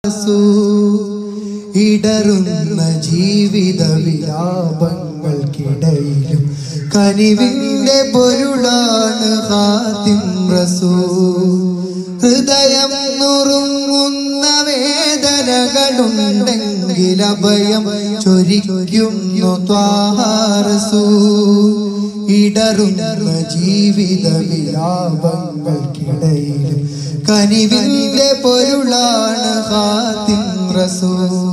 ഇടറുന്ന ജീവിത വിലാപങ്ങൾക്കിടയിലും കനിവിന്റെ പൊരുളാണ് ഹാത്തിം റസൂ ഹൃദയം നുറുങ്ങുന്ന വേദനകളുണ്ടെങ്കിൽ അഭയം ചൊരിക്കുന്നു ത്വാഹാറസൂ ഇടറുന്ന ജീവിത വിലാപങ്ങൾക്കിടയിലും കനിവിന്റെ പൊരുളാണ് ഹാത്തിം റസൂ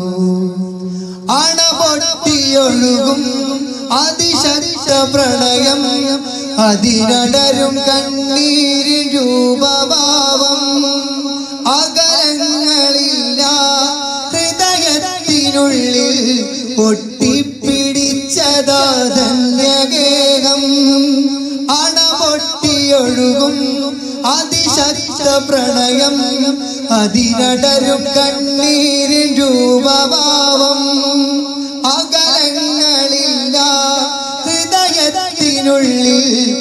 അണപൊട്ടിയൊഴുകും അതിശക്ത പ്രണയം അതിനടരും കണ്ണീരിൻ രൂപഭാവം അകലങ്ങളില്ല ഹൃദയത്തിനുള്ളിൽ പൊട്ടിപ്പിടിച്ചതാധന്യഗേഹം അണപൊട്ടിയൊഴുകും അതിശക്ത പ്രണയം അതിനടരും കണ്ണീരിൻ രൂപഭാവം അകലങ്ങളില്ല ഹൃദയത്തിനുള്ളിൽ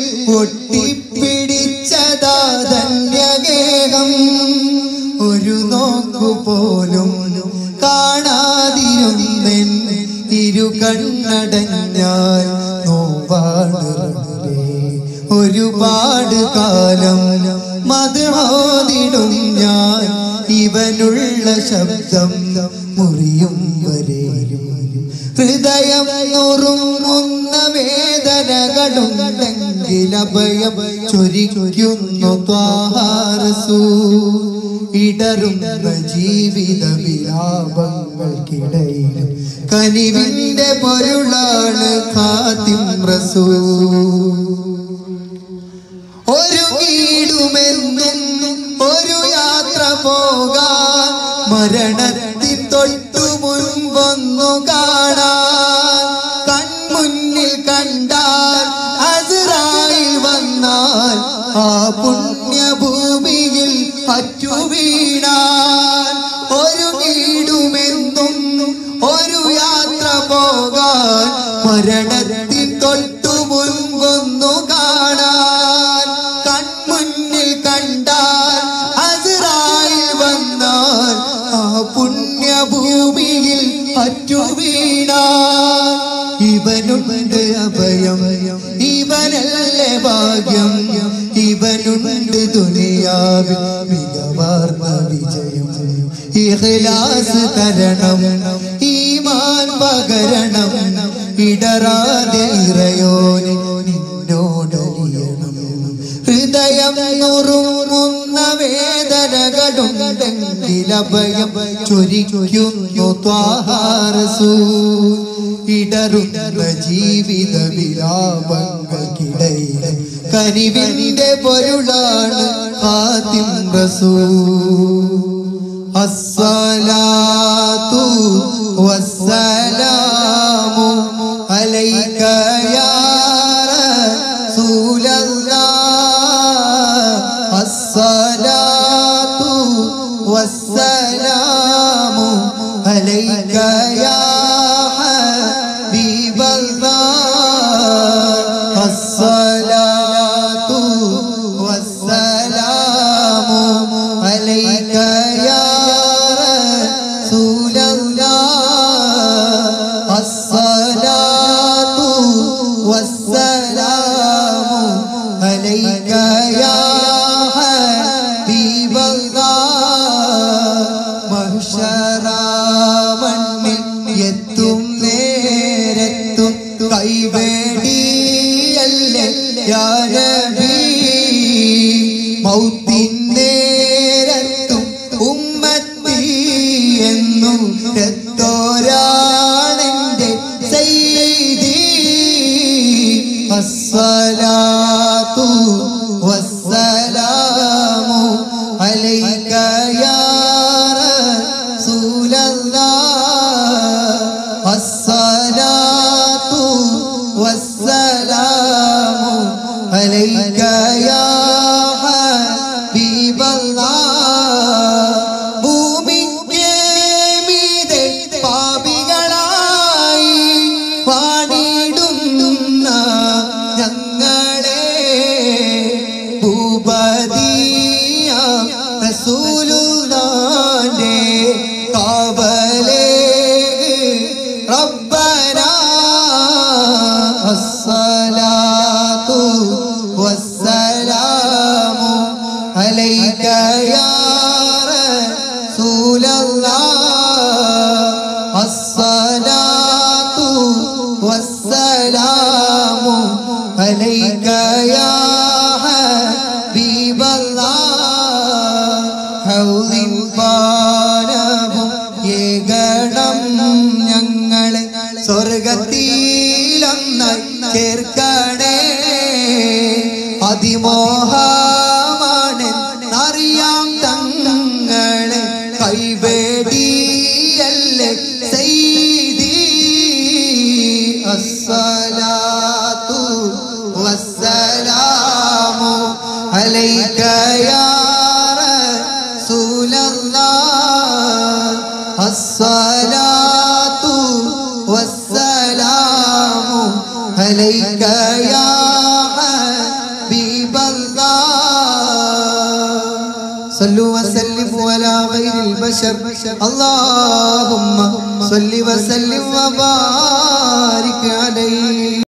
പൊട്ടിപ്പിടിച്ചതാധന്യഗേഹം ഒരു നോക്കു പോലും കാണാതിരുന്നെൻ ഇരു കണ്ണടഞ്ഞാൽ നോവാണ് റബ്ബേ. ഒരുപാട് കാലം മധുഹോദിടും ഞാൻ ഇവനുള്ള ശബ്ദം മുറിയും വരെയും ഹൃദയം നുറുങ്ങുന്ന വേദനകളുണ്ടെങ്കിൽ അഭയം ചൊരിക്കുന്നു ത്വാഹാരസൂ ഇടറുന്ന ജീവിത വിലാപങ്ങൾക്കിടയിലും കനിവിന്റെ പൊരുളാണ് ഖാത്തിം റസൂ ഒരു കീടുമെന്നും ഒരു യാത്ര പോകാൻ മരണത്തിൻ തൊട്ടു മുൻപൊന്നു കാണാൻ കൺമുന്നിൽ കണ്ടാൽ അസുറായി വന്നാൽ ആ പുണ്യഭൂമിയിൽ അറ്റു വീണാൻ ഒരു കീടുമെന്നും ഒരു യാത്ര പോകാൻ മരണത്തിൻ തൊട്ടു മുൻപൊന്നു കാണാൻ കൺമുന്നിൽ കണ്ടാൽ അസുറായി വന്നാൽ ആ പുണ്യഭൂമിയിൽ അറ്റു വീണാൻ ഇവനുണ്ട് അഭയം ഇവനല്ലേ ഭാഗ്യം ഇവനുണ്ട് ദുനിയാവിൽ മികവാർന്ന വിജയം ഇഖ്ലാസ് തരണം ഈമാൻ പകരണം ഇടറാതെ ഇറയോനെ നിന്നോടറിയണം ഹൃദയം നുറുങ്ങുന്ന വേദനകളുണ്ടെങ്കിൽ അഭയം ചൊരിക്കുന്നു ത്വാഹാരസൂ ഇടറുന്ന ജീവിത വിലാപങ്ങൾക്കിടയിൽ കനിവിന്റെ പൊരുളാണ് ഹാത്തിം റസൂ അസ്സലാത്തു വസ്സലാമു അലൈക യാ റസൂലല്ലാഹ് അസ്സലാത്തു വസ്സലാമു അലൈക യാ ഹബീബല്ലാഹ് അസ്സലാത്തു വസ്സലാമു അലൈക യാ റസൂലല്ലാഹ് അസ്സലാത്തു വസ്സലാമു അലൈക യാ ഹബീബല്ലാഹ് മഹ്ശറാമണ്ണിൽ എത്തും നേരത്തും കൈവേടിയല്ലേ യാ നബി മൗത്തിൻ നേരത്തും ഉമ്മത്തി എന്നും എത്തോരാണെന്റെ സയ്യിദി അസ്സലാത്തു വസ്സലാമു അലൈക യാ റസൂലല്ലാഹ് അസ്സലാത്തു വസ്സലാമു അലൈക യാ ഹബീബല്ലാഹ് ഭൂമിക്ക് മീതെ പാപികളായി പാടിടുന്ന ഞങ്ങളെ ഭൂപതിയ റസൂലുള്ളാന്റെ رسول الله الصلاة والسلام عليك يا حبيب الله ഹൗലിൻ പാലവും ഏകണം ഞങ്ങളെ സ്വർഗത്തിലൊന്നായി ചേർക്കണേ അതിമോഹമാണ് അറിയാം തങ്ങളെ കൈവേടിയല്ലേ ചെയ്തി അസ്സലാത്തു വസ്സലാമു അലൈക യാ റസൂലല്ലാഹ് അസ്സലാത്തു വസ്സലാമു അലൈക യാ ഹബീബല്ലാഹ് صلوا وسلموا على غير البشر اللهم صل وسلم وبارك عليه